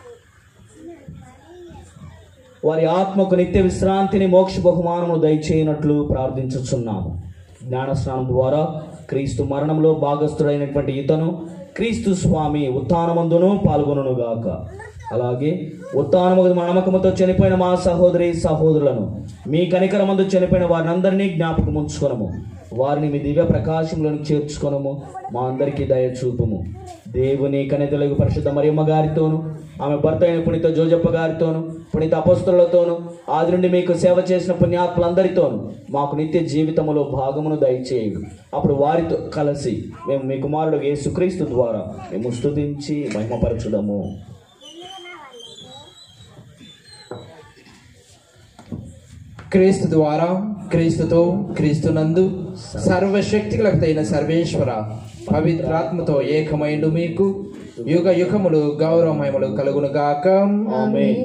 వారి ఆత్మకు నిత్య విశ్రాంతిని మోక్ష బహుమానము దయచేయనట్లు ప్రార్థించుచున్నాము జ్ఞానస్నానం ద్వారా క్రీస్తు మరణంలో భాగస్థుడైనటువంటి ఇతను క్రీస్తు స్వామి ఉత్థానమందును పాల్గొనుగాక అలాగే ఉత్థానము నమ్మకముతో చనిపోయిన మా సహోదరి సహోదరులను మీ కనికరమందు చనిపోయిన వారినందరినీ జ్ఞాపకం ఉంచుకొనము వారిని మీ దివ్య ప్రకాశంలోని చేర్చుకొనము మా అందరికీ దయ చూపుము దేవుని కనితలకు పరిశుద్ధ మరియమ్మ గారితోను ఆమె భర్త అయిన పునీత జోజప్ప గారితోను పునీత అపస్తులతోను ఆది నుండి మీకు సేవ చేసిన పుణ్యాత్ములందరితోను మాకు నిత్య జీవితములో భాగమును దయచేయు అప్పుడు వారితో కలిసి మేము మీ కుమారుడు యేసుక్రీస్తు ద్వారా మేము స్తుతించి మహిమపరచుదము క్రీస్తు ద్వారా క్రీస్తుతో క్రీస్తునందు సర్వశక్తిగలైన సర్వేశ్వర పవిత్రాత్మతో ఏకమైండు మీకు యుగ యుగములు గౌరవమయములు కలుగునుగాక ఆమేన్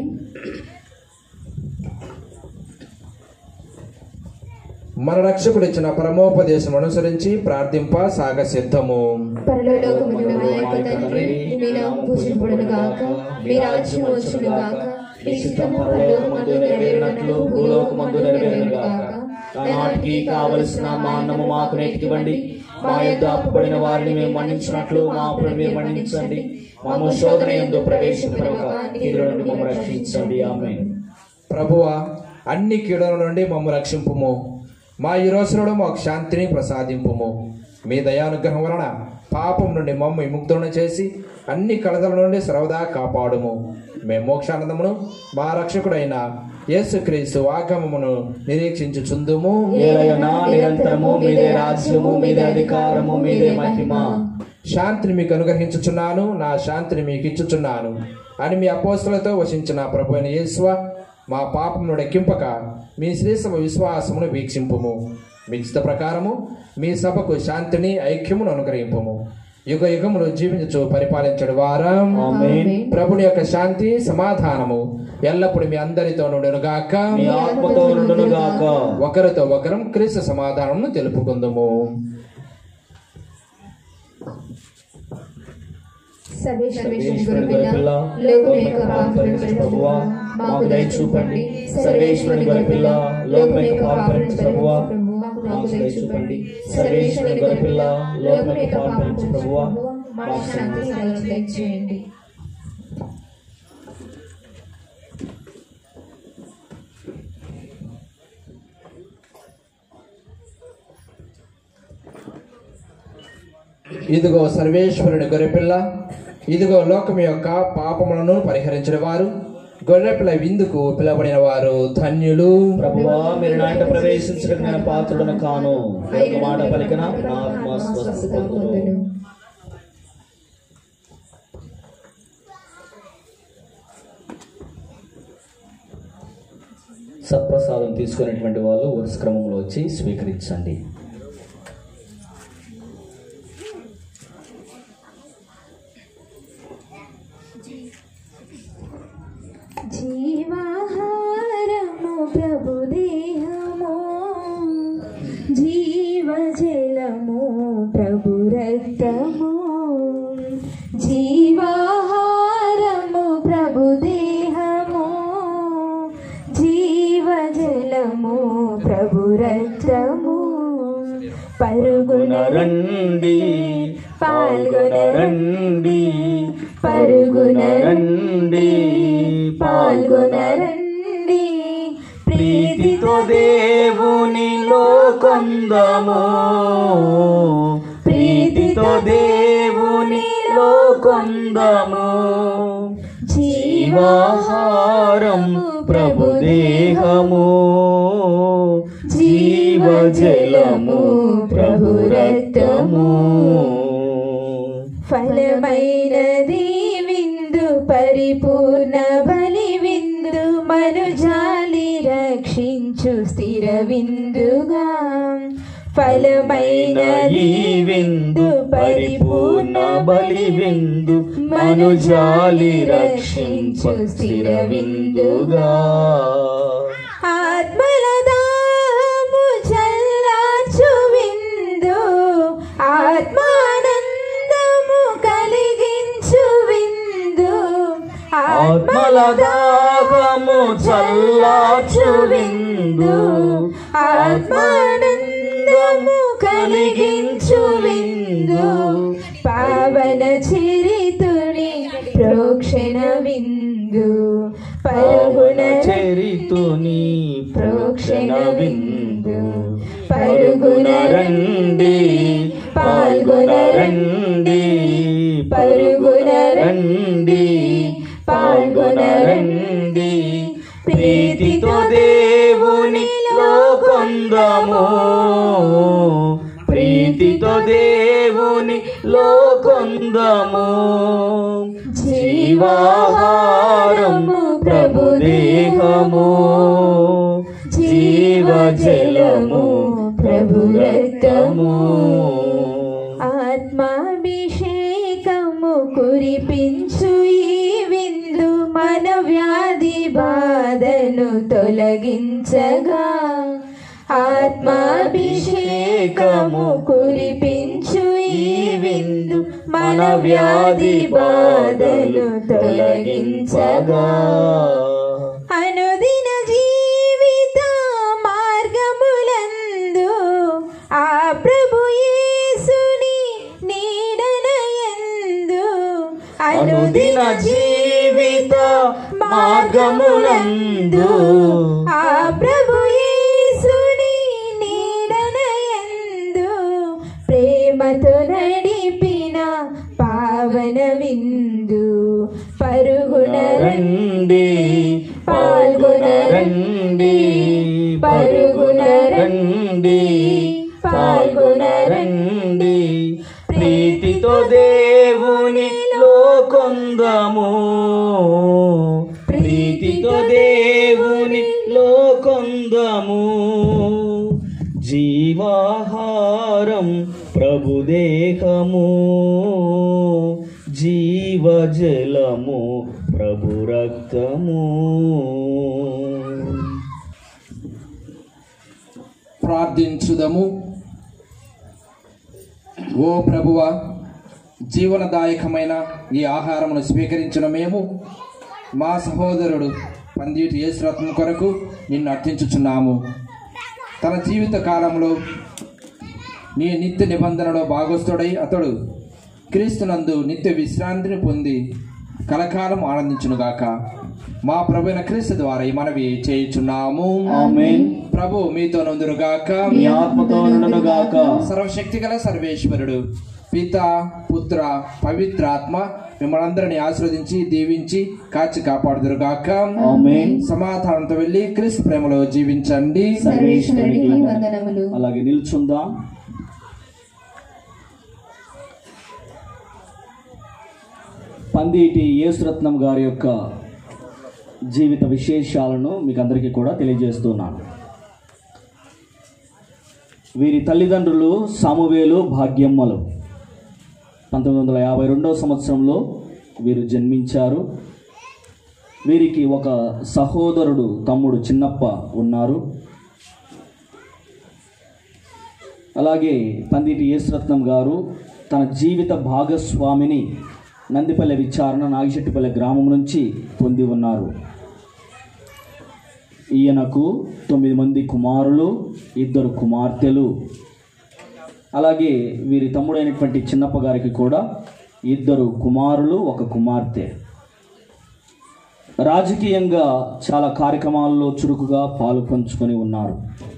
మన రక్షకుడు ఇచ్చిన పరమోపదేశం అనుసరించి ప్రార్థింప సాగ సిద్ధము పరలోకమున మా యొక్క తండ్రి మీ నామం పూజింపబడును గాక మీ రాజ్యం వచ్చును గాక మీ చిత్తము పరలోకమందు నెరవేరినట్లు భూలోకమందు నెరవేరును గాక నాటికి కావలసిన మా అన్నము మాకు నేటికివ్వండి మా యొద్ద అప్పుబడిన వారిని మేము మన్నించినట్లు మా అప్పులు మీరు మన్నించండి మాము శోధన ఎందు ప్రవేశింపక కీడుల నుండి మమ్మల్ని రక్షించండి ఆమె ప్రభువా అన్ని కీడుల నుండి మమ్మ రక్షింపుము మా ఈ రోజులలో మాకు శాంతిని ప్రసాదింపుము మీ దయానుగ్రహం వలన పాపం నుండి మమ్మ విముక్తులను చేసి అన్ని కలతల నుండి సర్వదా కాపాడుము మేము మోక్షానందమును మా రక్షకుడైన యేసుక్రీస్తు ఆగమమును నిరీక్షించుచుందుము ఏలయనా నిరంతరము మీదే రాజ్యము మీదే అధికారము మీదే మహిమ శాంతిని మీకు అనుగ్రహించుచున్నాను నా శాంతిని మీకు ఇచ్చుచున్నాను అని మీ అపోస్తులతో వసించిన ప్రభు అయిన యేసువ మా పాపమును లెక్కింపక మీ శ్రీసభ విశ్వాసమును వీక్షింపుము మీ చిత్త ప్రకారము మీ సభకు శాంతిని ఐక్యమును అనుగ్రహింపుము యుగ యుగములు జీవించు పరిపాలించడు వారం ఆమేన్. ప్రభుని యొక్క శాంతి సమాధానము ఎల్లప్పుడు మీ అందరితో నుండునుగాక మీ ఆత్మతో నుండును గాక ఒకరితో ఒకరం క్రీస్తు సమాధానమును తెలుపుకుందుము సర్వేశ్వరుని గొర్రెపిల్ల లోకం యొక్క పాపలను ప్రభువా మాకు దయ చూపండి సర్వేశ్వరుని గొర్రెపిల్ల లోకం యొక్క పాపలను ప్రభువా మాకు దయ చూపండి సర్వేశ్వరుని గొర్రెపిల్ల లోకం యొక్క పాపలను ప్రభువా మాకు శాంతి సహాయం దయచేయండి ఇదిగో సర్వేశ్వరుని గొర్రెపిల్ల ఇదిగో లోకం యొక్క పాపములను పరిహరించిన వారు గొర్రెపిల్ల విందుకు పిలవబడిన వారు ధన్యులు ప్రభువా మీరు నాట ప్రవేశించడం నేను పాత్రుడను కాను ఒక మాట పలికిన నా ఆత్మ స్వస్థ పొందును. సత్ప్రసాదం తీసుకునేటువంటి వాళ్ళు వరుస క్రమంలో వచ్చి స్వీకరించండి జీవాహారము ప్రభుదేహము జీవజలము ప్రభు రక్తము జీవాహారము ప్రభుదేహము జీవజలము ప్రభు రక్తము పరుగున రండి పాల్గొనరండి పరుగున పరుగున రండి పాల్గొనరండి ప్రీతితో దేవునిలో కొందము ప్రీతితో దేవునిలో కొందము జీవాహారం ప్రభుదేహము జీవజలము ప్రభు రక్తము ఫలమైనది విందు పరిపూర్ణ బలి విందు మనుజాలి రక్షించు స్థిర విందుగా ఫలమైన ఈ విందు పరిపూర్ణ బలి విందు మనుజాలి రక్షించు స్థిర విందుగా ఆత్మల దాహము చల్లార్చు విందు ఆత్మానందము కలిగించు విందు ఆత్మల దాహము చల్లార్చు విందు ఆత్మానందము కలిగించు విందు పావన చరితుని ప్రోక్షణ విందు పరుగున చరితుని ప్రోక్షణ విందు పరుగున రండి పాల్గొన రండి పరుగున రండి పాల్గొన రండి ప్రీతితో దేవునిలో కొందము ప్రీతితో దేవునిలో కొందము జీవాహారము ప్రభుదేహము జీవజలము ప్రభు రక్తము ఆత్మాభిషేకము కురిపించు ఈ విందు మన వ్యాధి బాధను తొలగించగా ఆత్మాభిషేకము కురిపించు ఈ విందు మన వ్యాధి బాధను తొలగించగా అనుదిన జీవిత మార్గములందు ఆ ప్రభు యేసుని నీడనయందు అనుదిన జీవిత మార్గములందు ఆ ప్రభు యేసుని నీడనయందు ప్రేమ ప్రేమతో నడిపిన పావన విందు పరుగున రండి పాల్గొన రండి పరుగున రండి పాల్గొన రండి ప్రీతితో దేవునిలో కొందము ప్రీతితో దేవునిలో కొందము జీవాహారం ప్రభుదేహము జీవజలము ప్రభు రక్తము ప్రార్థించుదము ఓ ప్రభువ జీవనదాయకమైన ఈ ఆహారమును స్వీకరించిన మేము మా సహోదరుడు పందిటి యేసురత్నం కొరకు నిన్ను అర్థించుచున్నాము తన జీవిత కాలంలో నీ నిత్య నిబంధనలో భాగస్థుడై అతడు క్రీస్తునందు నిత్య విశ్రాంతిని పొంది కలకాలం ఆనందించునుగాక మా ప్రభువైన క్రీస్తు ద్వారా ఈ మనవి చేయుచున్నాము ఆమేన్. ప్రభు మీతో నందురుగాక మీ ఆత్మతో నుండునుగాక సర్వశక్తి గల సర్వేశ్వరుడు పిత పుత్ర పవిత్రాత్మ మిమ్మల్ని అందరిని ఆశీర్వదించి దీవించి కాచి కాపాడుదురుగాక ఆమేన్. సమాధానంతో వెళ్ళి క్రీస్తు ప్రేమలో జీవించండి సర్వేశ్వరుడికి వందనములు అలాగే నిల్చుందాం పందిటి యేసురత్నం గారి యొక్క జీవిత విశేషాలను మీకు అందరికీ కూడా తెలియజేస్తున్నాను వీరి తల్లిదండ్రులు సామువేలు భాగ్యమ్మలు పంతొమ్మిది వందల యాభై రెండవ సంవత్సరంలో వీరు జన్మించారు వీరికి ఒక సహోదరుడు తమ్ముడు చిన్నప్ప ఉన్నారు అలాగే పందిటి యేసురత్నం గారు తన జీవిత భాగస్వామిని నందిపల్లె విచారణ నాగిశెట్టిపల్లె గ్రామం నుంచి పొంది ఉన్నారు ఈయనకు తొమ్మిది మంది కుమారులు ఇద్దరు కుమార్తెలు అలాగే వీరి తమ్ముడైనటువంటి చిన్నప్ప గారికి కూడా ఇద్దరు కుమారులు ఒక కుమార్తె రాజకీయంగా చాలా కార్యక్రమాల్లో చురుకుగా పాలు పంచుకొని ఉన్నారు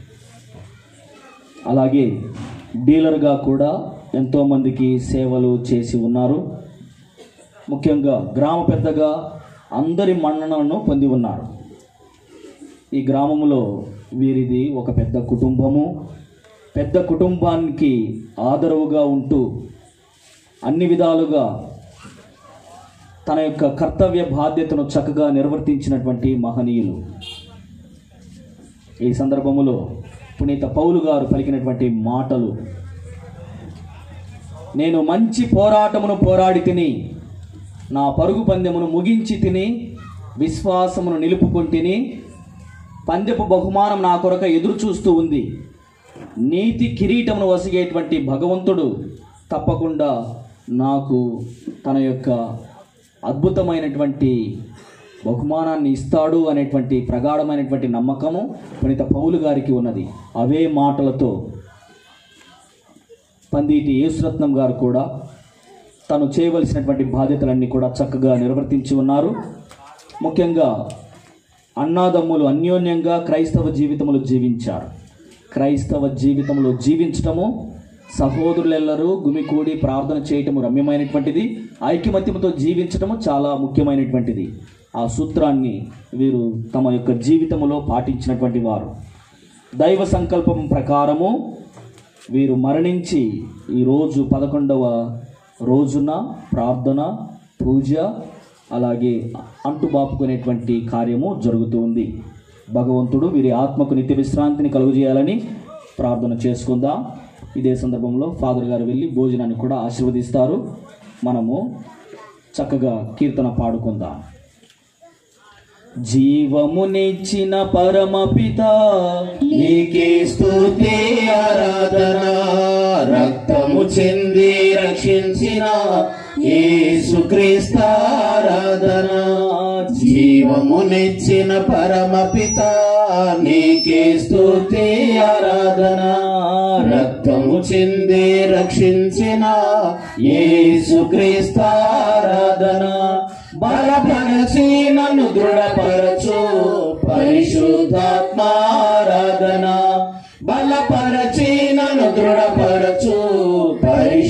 అలాగే డీలర్గా కూడా ఎంతోమందికి సేవలు చేసి ఉన్నారు ముఖ్యంగా గ్రామ పెద్దగా అందరి మన్ననలను పొంది ఉన్నారు ఈ గ్రామంలో వీరిది ఒక పెద్ద కుటుంబము పెద్ద కుటుంబానికి ఆదరవుగా ఉంటూ అన్ని విధాలుగా తన యొక్క కర్తవ్య బాధ్యతను చక్కగా నిర్వర్తించినటువంటి మహనీయులు ఈ సందర్భములో పునీత పౌలు గారు పలికినటువంటి మాటలు నేను మంచి పోరాటమును పోరాడి తిని నా పరుగు పందెమును ముగించి తిని విశ్వాసమును నిలుపుకుంటుని పందెపు బహుమానం నా కొరక ఎదురు చూస్తూ ఉంది నీతి కిరీటమును వసిగేటువంటి భగవంతుడు తప్పకుండా నాకు తన యొక్క అద్భుతమైనటువంటి బహుమానాన్ని ఇస్తాడు అనేటువంటి ప్రగాఢమైనటువంటి నమ్మకము పునీత పౌలు గారికి ఉన్నది అవే మాటలతో పందిటి యేసురత్నం గారు కూడా తను చేయవలసినటువంటి బాధ్యతలన్నీ కూడా చక్కగా నిర్వర్తించి ఉన్నారు ముఖ్యంగా అన్నాదమ్ములు అన్యోన్యంగా క్రైస్తవ జీవితములు జీవించారు క్రైస్తవ జీవితంలో జీవించటము సహోదరులెల్లరూ గుమికూడి ప్రార్థన చేయటము రమ్యమైనటువంటిది ఐక్యమత్యముతో జీవించటము చాలా ముఖ్యమైనటువంటిది ఆ సూత్రాన్ని వీరు తమ యొక్క జీవితములో పాటించినటువంటి వారు దైవ సంకల్పం ప్రకారము వీరు మరణించి ఈరోజు పదకొండవ రోజున ప్రార్థన పూజ అలాగే అంటుబాపుకునేటువంటి కార్యము జరుగుతూ ఉంది భగవంతుడు వీరి ఆత్మకు నిత్య విశ్రాంతిని కలుగజేయాలని ప్రార్థన చేసుకుందాం ఇదే సందర్భంలో ఫాదర్ గారు వెళ్ళి భోజనాన్ని కూడా ఆశీర్వదిస్తారు మనము చక్కగా కీర్తన పాడుకుందాం జీవమునిచ్చిన పరమపిత నీకే స్తుతి ఆరాధన రక్తము చెంది రక్షించిన యేసుక్రీస్తు ఆరాధన జీవమునిచ్చిన పరమపిత నీకే స్తుతి ఆరాధన రక్తము చెంది రక్షించిన యేసుక్రీస్తు ఆరాధన బలపరచి నన్ను దృఢపరచు పరిశుద్ధాత్మారాధన బలపరచి నన్ను దృఢపరచు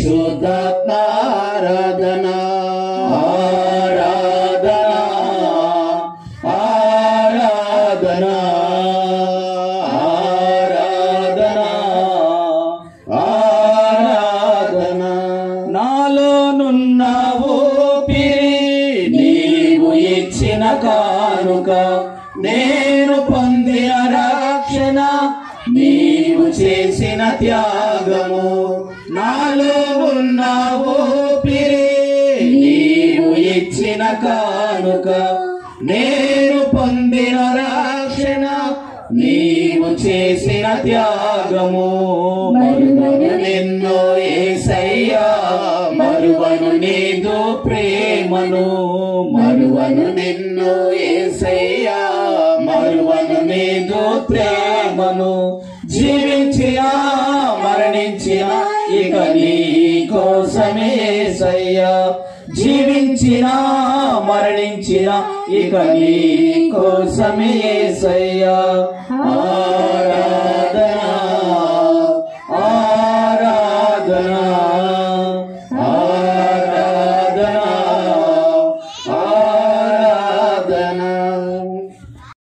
త్యాగము నాలో ఉన్న ఊపిరి నీవు ఇచ్చిన కానుక నేను పొందిన రక్షణ నీవు చేసిన త్యాగము మరువను నిన్ను ఏసయ్యా మరువను నీదు ప్రేమను మరువను నిన్ను ఏసయ్యా మరువను నీదు ప్రేమను జీవించిన మరణించిన ఇక నీ కోసమే ఏసయ్యా జీవించిన మరణించిన ఇక నీ కోసమే ఏసయ్యా ఆరాధన